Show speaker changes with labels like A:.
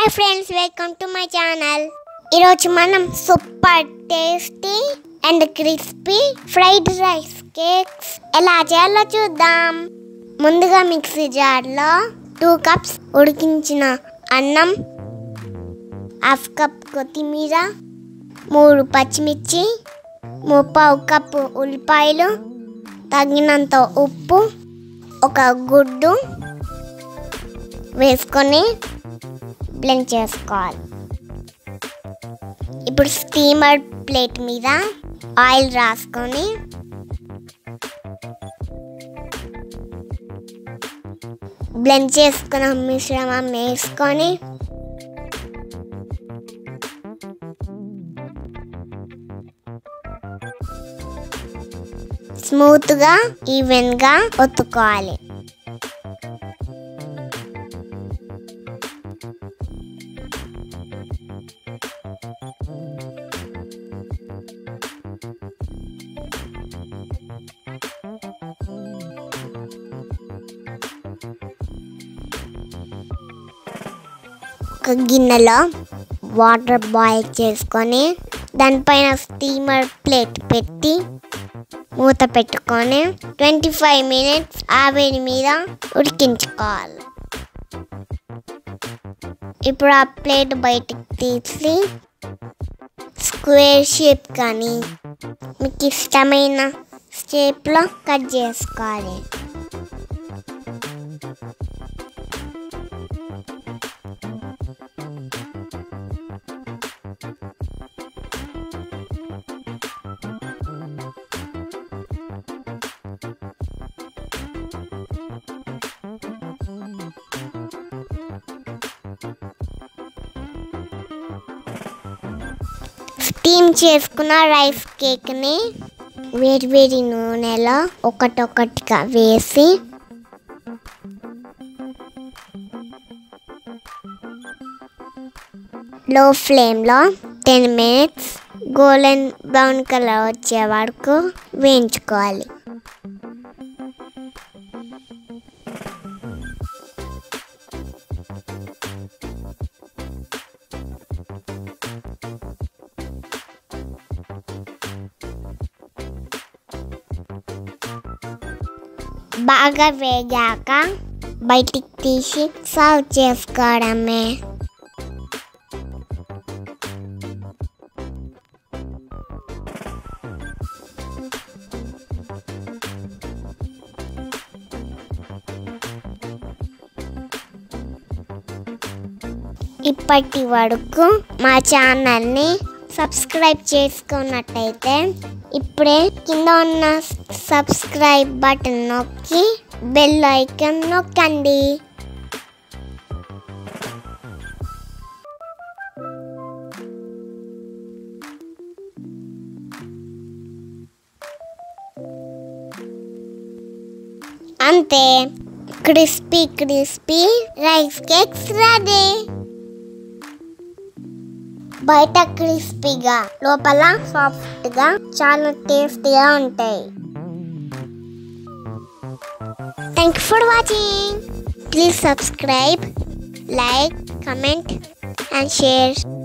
A: hi friends welcome to my channel ఈరోజు మనం super tasty and crispy fried rice cakes ఎలా చేయాలో చూద్దాం ముందుగా మిక్సీ జార్లో టూ కప్స్ ఉడికించిన అన్నం హాఫ్ కప్ కొత్తిమీర మూడు పచ్చిమిర్చి ముప్పావు కప్పు ఉల్లిపాయలు తగినంత ఉప్పు ఒక గుడ్డు వేసుకొని బ్లెండ్ చేసుకోవాలి ఇప్పుడు స్టీమర్ ప్లేట్ మీద ఆయిల్ రాసుకొని బ్లెండ్ చేసుకున్న మిశ్రమం వేసుకొని స్మూత్గా ఈవెన్గా ఒత్తుకోవాలి ఒక గిన్నెలో వాటర్ బాయిల్ చేసుకొని దానిపైన స్టీమర్ ప్లేట్ పెట్టి మూత పెట్టుకొని ట్వంటీ ఫైవ్ మినిట్స్ ఆవిరి మీద ఉడికించుకోవాలి ఇప్పుడు ఆ ప్లేట్ బయటికి తీసి స్క్వేర్ షేప్ కానీ మీకు ఇష్టమైన షేప్లో కట్ చేసుకోవాలి స్టీమ్ చేసుకున్న రైస్ కేక్ని వేడి వేడి నూనెలో ఒకటొకటిగా వేసి లో ఫ్లేమ్లో ten minutes golden brown colour వచ్చే వరకు వేయించుకోవాలి బాగా వేగాక బయటికి తీసి సర్వ్ చేసుకోవడమే ఇప్పటి వరకు మా ఛానల్ని సబ్స్క్రైబ్ చేసుకున్నట్టయితే ఇప్పుడే కింద ఉన్న సబ్స్క్రైబ్ బటన్ నొక్కి బెల్ ఐకాన్ నొక్కండి అంతే crispy crispy rice cakes ready బయట క్రిస్పీగా లోపల సాఫ్ట్గా చాలా టేస్టీగా ఉంటాయి thank you for watching please subscribe like comment and share